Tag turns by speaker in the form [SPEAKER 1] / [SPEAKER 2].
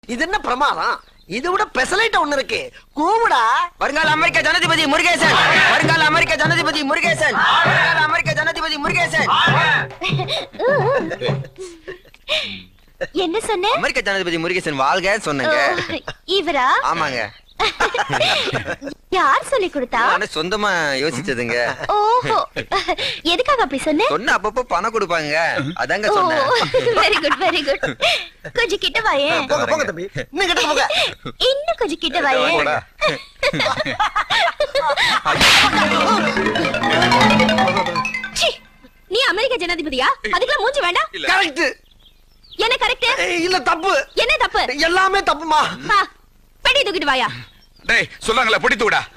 [SPEAKER 1] இது என்ன பிரமாதம் இது விட பெசலைட் ஒண்ணு இருக்கு கூவுடா
[SPEAKER 2] வருங்கால அமெரிக்க ஜனாதிபதி முருகேசன் வருங்கால அமெரிக்க ஜனாதிபதி முருகேசன் வருங்கால அமெரிக்க ஜனாதிபதி முருகேசன்
[SPEAKER 3] என்ன சொன்ன
[SPEAKER 2] அமெரிக்க ஜனாதிபதி முருகேசன் வாழ்க சொன்னங்க
[SPEAKER 3] ஓ, இவரா
[SPEAKER 2] ஆமாங்க
[SPEAKER 3] யார் சொல்லி கொடுத்தா
[SPEAKER 2] நானே சொந்தமா யோசிச்சதுங்க
[SPEAKER 3] ஓஹோ எதுக்காக அப்படி சொன்ன
[SPEAKER 2] சொன்ன அப்பப்போ பணம் கொடுப்பாங்க அதாங்க சொன்னேன்
[SPEAKER 3] வெரி குட் வெரி குட் கொஞ்சம் கிட்ட வாயேன்
[SPEAKER 1] போங்க போங்க தம்பி இன்னும் கிட்ட போங்க
[SPEAKER 3] இன்னும் கொஞ்சம் கிட்ட வாயேன்
[SPEAKER 2] போடா.
[SPEAKER 3] சீ, நீ அமெரிக்க ஜனாதிபதியா அதுக்கெல்லாம் மூஞ்சி வேண்டாம்
[SPEAKER 1] கரெக்ட்
[SPEAKER 3] என்ன கரெக்ட்
[SPEAKER 1] இல்ல தப்பு
[SPEAKER 3] என்ன தப்பு
[SPEAKER 1] எல்லாமே தப்புமா
[SPEAKER 3] ஆ, பெட்டி தூக்கிட்டு வாயா
[SPEAKER 4] டேய் சொல்லாங்களே பிடித்து விடா